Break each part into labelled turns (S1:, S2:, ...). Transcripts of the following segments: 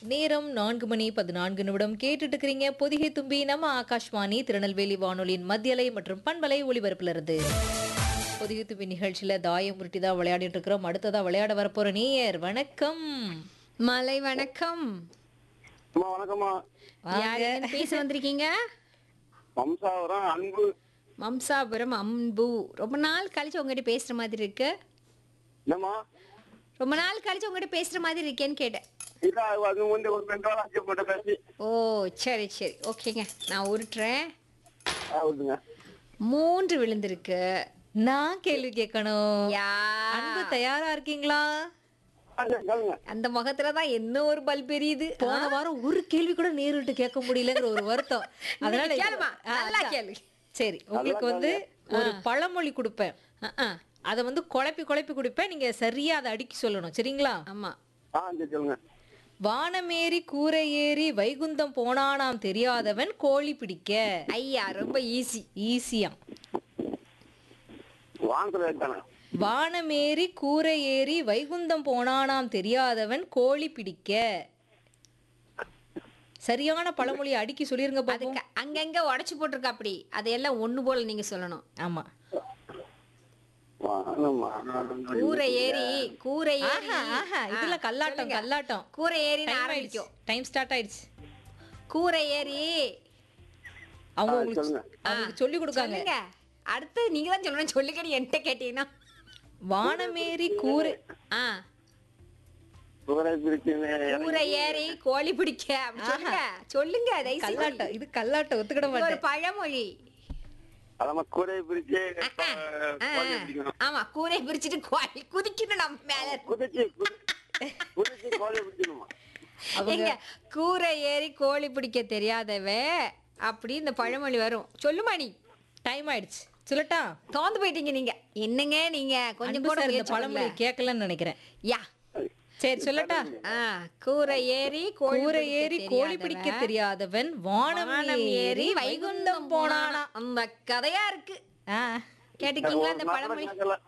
S1: நேரம் நான்கு மணி பதினான்கு நிமிடம் கேட்டுட்டு இருக்கிறீங்க பொதிகை தும்பி நம்ம ஆகாஷ்வாணி திருநெல்வேலி வானொலியின் மத்தியலை மற்றும் பண்பலை ஒளிபரப்புல இருந்து பொதிகை தும்பி நிகழ்ச்சியில தாயம் உருட்டி தான் விளையாடிட்டு இருக்கிறோம் அடுத்ததா விளையாட வரப்போற நேயர் வணக்கம்
S2: மலை வணக்கம்
S3: அம்மா வணக்கம்மா
S2: யார் எங்கேருந்து பேச வந்திருக்கீங்க
S3: வம்சாவரம் அன்பு
S2: மம்சாபுரம் அம்பு ரொம்ப நாள் கழிச்சு உங்ககிட்ட பேசுற மாதிரி இருக்கு
S3: என்னம்மா
S2: ரொம்ப நாள் கழிச்சு உங்ககிட்ட பேசுற மாதிரி இருக்கேன்னு கேட்டேன்
S3: இல்ல அது வந்து ஒரு ரெண்டு நாள் ஆச்சு போட்டு பேசி
S2: ஓ சரி சரி ஓகேங்க நான் உருட்டுறேன்
S3: ஆகுதுங்க
S2: மூன்று விழுந்திருக்கு
S1: நான் கேள்வி கேட்கணும்
S2: யா
S1: அன்பு தயாரா இருக்கீங்களா
S3: ஆ, சரி, கேளுங்க
S2: அந்த முகத்துல தான் என்ன ஒரு பல்ப் எரியுது
S1: போன வாரம் ஒரு கேள்வி கூட நேரிட்டு கேட்க முடியலங்கிற ஒரு வருத்தம் அதனால
S2: இன்னைக்கு
S1: இது-
S2: கேளுமா,
S1: ஆ,
S2: நல்லா
S1: அதான்.
S2: கேளு.
S1: சரி உங்களுக்கு வந்து ஒரு பழமொழி கொடுப்பேன்
S2: அஹ், அஹ்.
S1: அதை வந்து குழப்பி குழப்பி கொடுப்பேன் நீங்க சரியா அதை அடுக்கி சொல்லணும் சரிங்களா
S2: ஆமா
S3: ஆ சரி சொல்லுங்க
S1: வானமேறி கூரை ஏறி வைகுந்தம் போனானாம் தெரியாதவன் கோழி பிடிக்க
S2: ஐயா ரொம்ப ஈஸி
S1: ஈஸியா
S3: வாங்க இருக்கானே
S1: வானமேறி கூரை ஏறி வைகுந்தம் போனானாம் தெரியாதவன் கோழி பிடிக்க சரியான பழமொழியை அடுக்கி சொல்லிருங்க பாப்போம்
S2: அதுக்கு அங்கங்க உடைச்சு போட்டிருக்கா அப்படி அதையெல்லாம் ஒண்ணு போல நீங்க சொல்லணும்
S1: ஆமா
S3: வாங்கம்மா.
S2: கூரை ஏறி கூரை ஏறி
S1: ஆஹா ஆஹா இதுல
S2: ஆ,
S1: கல்லாட்டம்
S2: சொல்லுங்க.
S1: கல்லாட்டம்
S2: கூரை ஏறி
S1: டைம்
S2: ஆரம்பிக்கும்
S1: ஆயிடுச்சு டைம் ஸ்டார்ட் ஆயிடுச்சு
S2: கூரை ஏறி
S1: அவங்க
S3: ஆ,
S1: உங்களுக்கு
S3: சொல்லுங்க.
S1: அவங்களுக்கு சொல்லி கொடுக்காங்க
S2: சொல்லுங்க அடுத்து நீங்க தான் சொல்லணும் சொல்லுங்கடி என்கிட்ட கேட்டீங்கன்னா
S1: வானமேறி கூரை
S2: ஆ
S3: கூரை பிரிச்சுன்னு
S2: கூரை ஏறி கோழி பிடிக்க அப்படி சொல்லுங்க சொல்லுங்க தயவு செஞ்சு.
S1: கல்லாட்டம் இது கல்லாட்டம் ஒத்துக்கிட
S2: இது ஒரு
S1: மாட்டேன்
S2: பழமொழி
S3: அதம்மா கூரை பிரிச்சு
S2: ஆ,
S3: கோழி பிடிக்கணும்
S2: ஆமா கூரை பிரிச்சுட்டு கோழி குதிக்கணும் நம்ம மேல
S3: குதிச்சு குதி- குதிச்சு கோழி பிடிக்கணுமா
S2: எங்க கூரை ஏறி கோழி பிடிக்க தெரியாதவ அப்படி இந்த பழமொழி வரும் சொல்லுமா நீ
S1: டைம் ஆயிடுச்சு சொல்லட்டா
S2: தோந்து போயிட்டீங்க நீங்க என்னங்க நீங்க கொஞ்சம்
S1: அன்பு
S2: கூட
S1: சார் இந்த
S2: முயற்சி
S1: பழமொழி
S2: பண்ணல.
S1: கேட்கலன்னு நினைக்கிறேன்
S2: யா
S1: சரி சொல்லட்டா
S2: ஆ, கூரை ஏறி கோழி
S1: கூரை
S2: பிடிக்க
S1: ஏறி கோழி
S2: தெரியாதவன்.
S1: பிடிக்க தெரியாதவன் வானம்
S2: வானம்
S1: ஏறி வைகுந்தம் போனானா
S2: அந்த கதையா இருக்கு
S1: ஆ.
S2: கேட்டுக்கீங்களா அந்த
S3: ஒரு
S2: பழமொழி
S3: நாள் கேட்கல.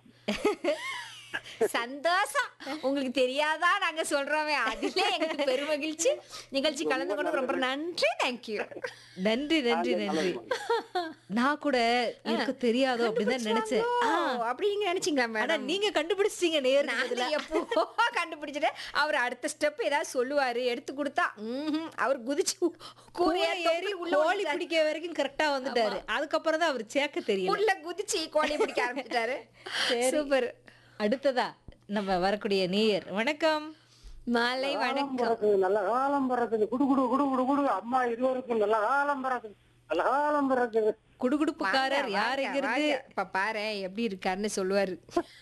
S2: சந்தோஷம் உங்களுக்கு தெரியாதா நாங்க சொல்றோமே அதுல எங்களுக்கு பெருமகிழ்ச்சி நிகழ்ச்சி கலந்து கொண்டு ரொம்ப நன்றி தேங்க்யூ
S1: நன்றி நன்றி நன்றி நான் கூட எனக்கு தெரியாதோ அப்படின்னு தான் நினைச்சேன் ஆ.
S2: அப்படி நீங்க நினைச்சீங்களா
S1: ஆனா
S2: மேடம்
S1: நீங்க கண்டுபிடிச்சிட்டீங்க நேருக்கு
S2: நான்
S1: பதிலா.
S2: எப்போ கண்டுபிடிச்சிட்டு அவர் அடுத்த ஸ்டெப் ஏதாவது சொல்லுவாரு எடுத்து கொடுத்தா ம்ஹும், அவர் குதிச்சு கூரைய
S1: கூரை ஏறி
S2: ஏறி உள்ள
S1: கோழி பிடிக்க வரைக்கும் கரெக்டா வந்துட்டாரு அதுக்கப்புறம் தான் அவர் சேர்க்க தெரியல
S2: உள்ள குதிச்சு கோழி பிடிக்க ஆரம்பிச்சிட்டாரு சூப்பர்
S1: அடுத்ததா நம்ம வரக்கூடிய நேயர் வணக்கம்
S2: மாலை வணக்கம்
S3: பிறக்குது, நல்ல காலம் பிறக்குது குடு குடு குடு குடு குடு அம்மா இருவருக்கும் நல்ல காலம் பிறக்குது நல்ல காலம் பிறக்குது
S1: குடுகுடுப்புக்காரர்
S2: வாங்க,
S1: யார்
S2: வாங்க,
S1: எங்க இருந்து
S2: வாங்க. இப்ப பாரு எப்படி இருக்காருன்னு சொல்லுவாரு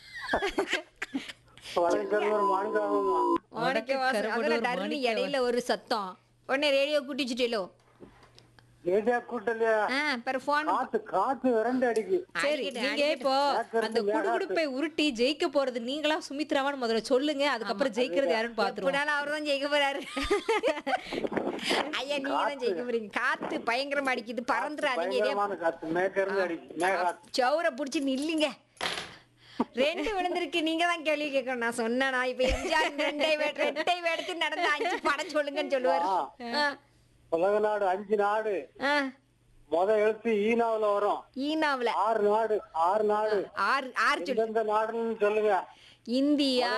S3: வணக்கம் மாணிக்காமம்மா
S2: மாணிக்க வாசன்
S1: கருவடூர்
S2: அதுல டர்னு
S1: மாணிக்க
S2: இடையில ஒரு சத்தம் உடனே ரேடியோ கூட்டிச்சுட்டேலோ
S3: ஏஜா கூட்டலையா
S2: ஆ பிற போன்
S3: காத்து காத்து விரண்டு அடிக்கு
S1: சரி நீங்க இப்போ அந்த குடுகுடுப்பை உருட்டி ஜெயிக்க போறது நீங்களா சுமித்ராவான்னு முதல்ல சொல்லுங்க அதுக்கப்புறம் ஜெயிக்கிறது யாருன்னு பாத்துருவோம்
S2: எப்படினாலும் அவர் தான் ஜெயிக்க போறாரு ஐயா நீங்க தான் ஜெயிக்க போறீங்க காத்து பயங்கரமா அடிக்குது பறந்துடாதீங்க இதே
S3: பயங்கரமான காத்து மேக்க இருந்து அடிக்கு மேகாத்து
S2: சவுரை புடிச்சு நில்லுங்க ரெண்டு விழுந்திருக்கு நீங்க தான் கேள்வி கேட்கணும் நான் சொன்னேன் நான் இப்ப எம்ஜிஆர் ரெண்டை வே- ரெட்டை வேடத்து நடந்த அஞ்சு படம் சொல்லுங்கன்னு சொல்லுவாரு ஆ,
S3: உலக நாடு அஞ்சு நாடு
S2: ஆ.
S3: முத எழுத்து ஈனாவுல வரும்
S2: ஈனாவுல
S3: ஆறு நாடு ஆறு நாடு
S2: ஆறு ஆறு சொல்லு
S3: எந்தெந்த நாடுன்னு சொல்லுங்க
S2: இந்தியா